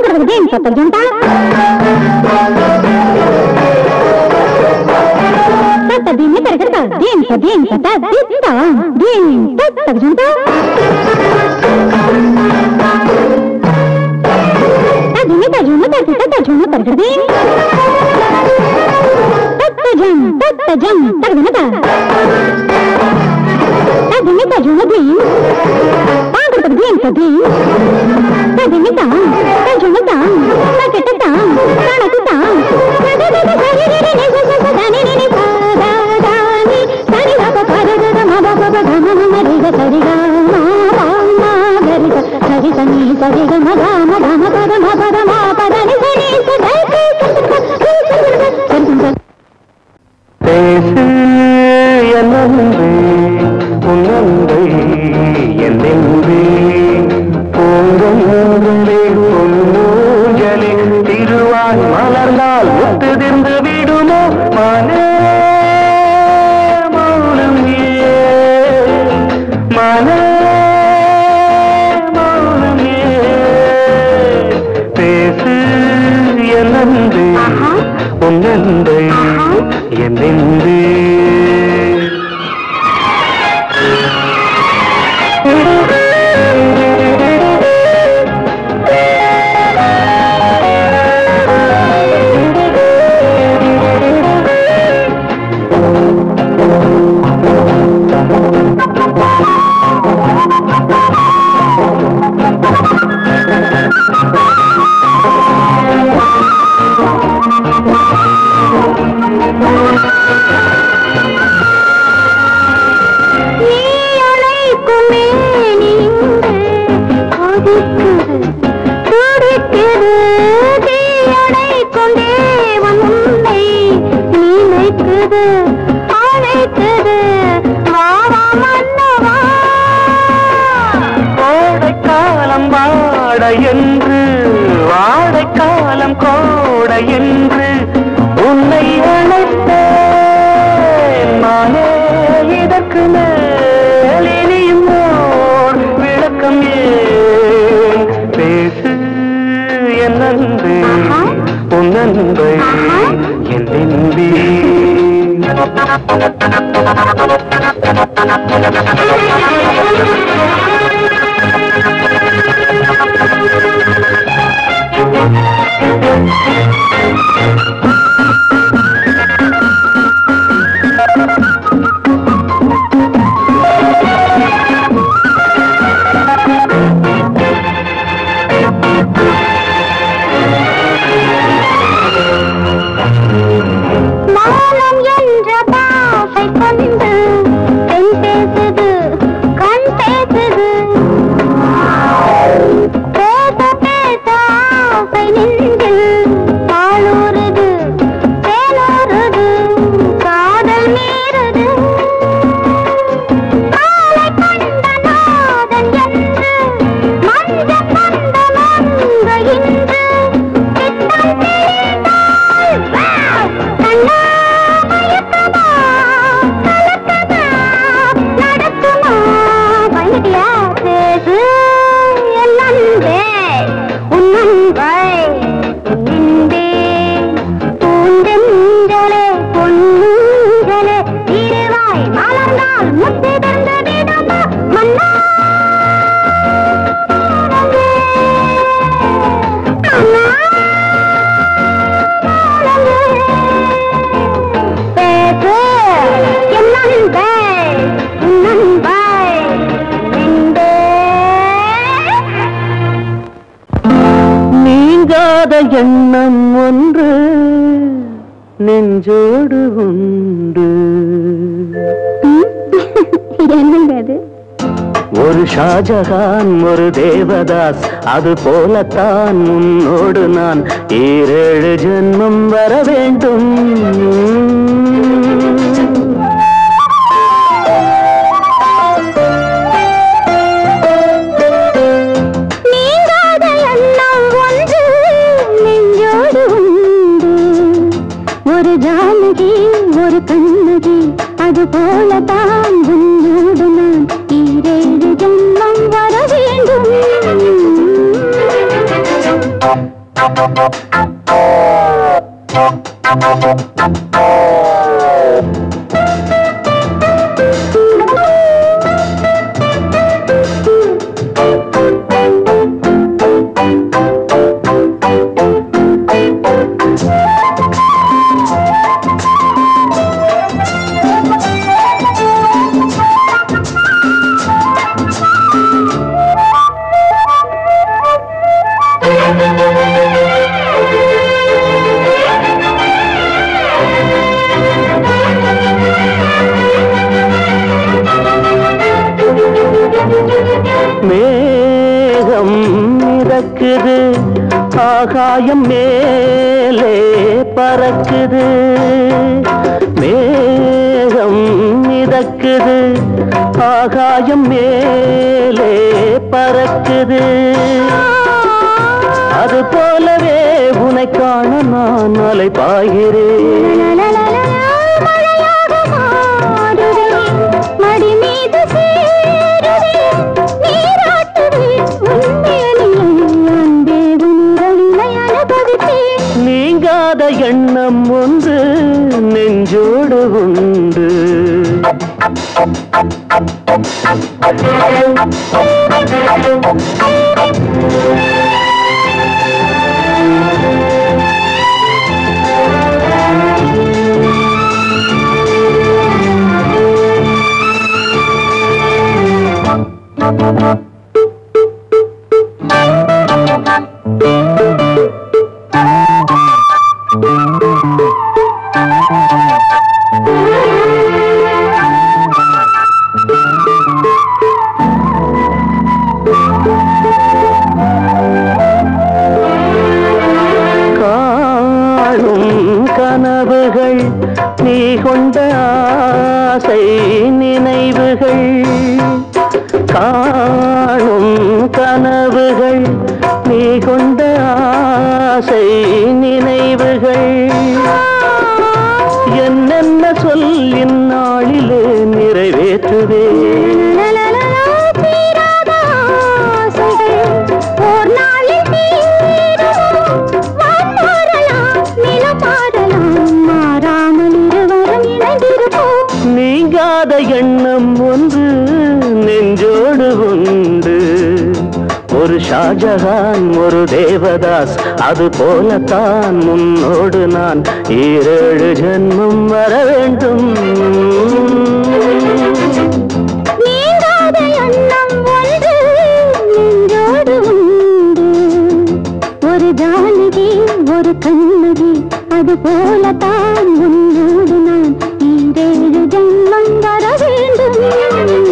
பாங்குறதுக்கு தத்த ஜுண்டா தத்த தீனி தரகர்த்தா தீன் த தீன் த த தித்தா தீன் தத்த ஜுண்டா ததினி தஜுன தத்த தஜுன தரகர்தி தத்த ஜம் தத்த ஜம் தரகனதா ததினி தஜுன தீன் பாங்குறதுக்கு தீன் த தீன் ததினிதா தஜுனதா தக்கெட்டதா கணக்குதா தததத சரிரிரி நிசசசதனி நினி சாதாதானி சரிதப பரதத மபபப கமமரிக சரிக மாமா கரிக சரிசனி சரிக மகாம கம பத மபத மாபதனி சனி சதை சரி பேசு என் அன்பே உன் அன்பை என் நெஞ்சே பூங்கொன்றே பொன்னூஞ்சலே திருவாய் மலர்ந்தால் முத்துதிர்ந்து விடுமோ மனே மௌனம் ஏன் மனே மௌனம் ஏன் பேசு என் அன்பே உன் அன்பை என் நெஞ்சே நீ அழைக்குமே நீங்கு கொதிக்குது துடிக்குது தீ அணைக்கும் தேவன் உன்னை நினைக்குது அழைக்குது வா வா மன்னவா கோடைக்காலம் வாட என்று வாடைக்காலம் கோட என்று உன்னை அழைத்தேன் மானே இதற்கு மேல் இனியும் ஓர் விளக்கம் ஏன் பேசு என் அன்பே உன் அன்பை என் நம்பி மானம் என்ற பாசை கொண்டு பெண் பேசுது கண் பேசுது பேச பேச ஆசை நெஞ்சில் பாலூறுது தேனூறுது காதல் மீறுது காலை கண்ட நாதன் என்று மஞ்ச கண்ட மங்க இன்று சித்தம் தெரிந்தால் வா! கண்ணா மயக்கமா கலக்கமா நடக்குமா பயங்கட்டியா பேசு என் அன்பே உன் அன்பை நின்றே பூந்தெஞ்சலே பொன்னூஞ்சலே திருவாய் மலர்ந்தால் முத்து தந்த விடமா மன்னா பேசு என் அன்பை உன் அன்பை நின்றே நீங்காத எண்ணம் ஒன்று நெஞ்சோடு உண்டு என்னங்க அது ஒரு ஷாஜகான் ஒரு தேவதாஸ் அது போலத்தான் உன்னோடு நான் ஈரேழு ஜென்மம் வர வேண்டும் நீங்காத எண்ணம் ஒன்று நெஞ்சோடு உண்டு ஒரு ஜானகி ஒரு கண்ணகி அது போலதான் உன்னோடு நான் ஈரேழு ஜென்மம் வர வேண்டும் மேகம் மிதக்குது ஆகாயம் மேலே பறக்குது மேகம் மிதக்குது ஆகாயம் மேலே பறக்குது அது போலவே உன்னை காண நான் அலை பாய்கிறேன் மழையாக மாறுதே மடி மீது சேருதே நீராட்டுதே உன்மேனிலே அன்பே உன்னிலை அனுபவித்தேன் நீங்காத எண்ணம் ஒன்று நெஞ்சோடு உண்டு காணும் கனவுகள் நீ கொண்ட ஆசை நினைவுகள் காணும் கனவுகள் நீ கொண்ட ஆசை நினைவுகள் என்னென்ன சொல் இந்நாளிலே நிறைவேற்றுவே தீராத ஆசைகள் ஓர் நாளில் தீரும் வான் மாறலாம் நிலம் மாறலாம் மாறாமல் இருவரும் இணைந்திருப்போம் நீங்காத எண்ணம் ஒன்று நெஞ்சோடு உண்டு ஒரு ஷாஜகான் ஒரு தேவதாஸ் அது போலத்தான் முன்னோடு நான் ஈரேழு ஜென்மம் வர வேண்டும் நீங்காத எண்ணம் ஒன்று நெஞ்சோடு உண்டு ஒரு ஜானகி ஒரு கண்ணகி அது போலத்தான் உன்னோடு நான் ஈரேழு ஜென்மம் வர வேண்டும்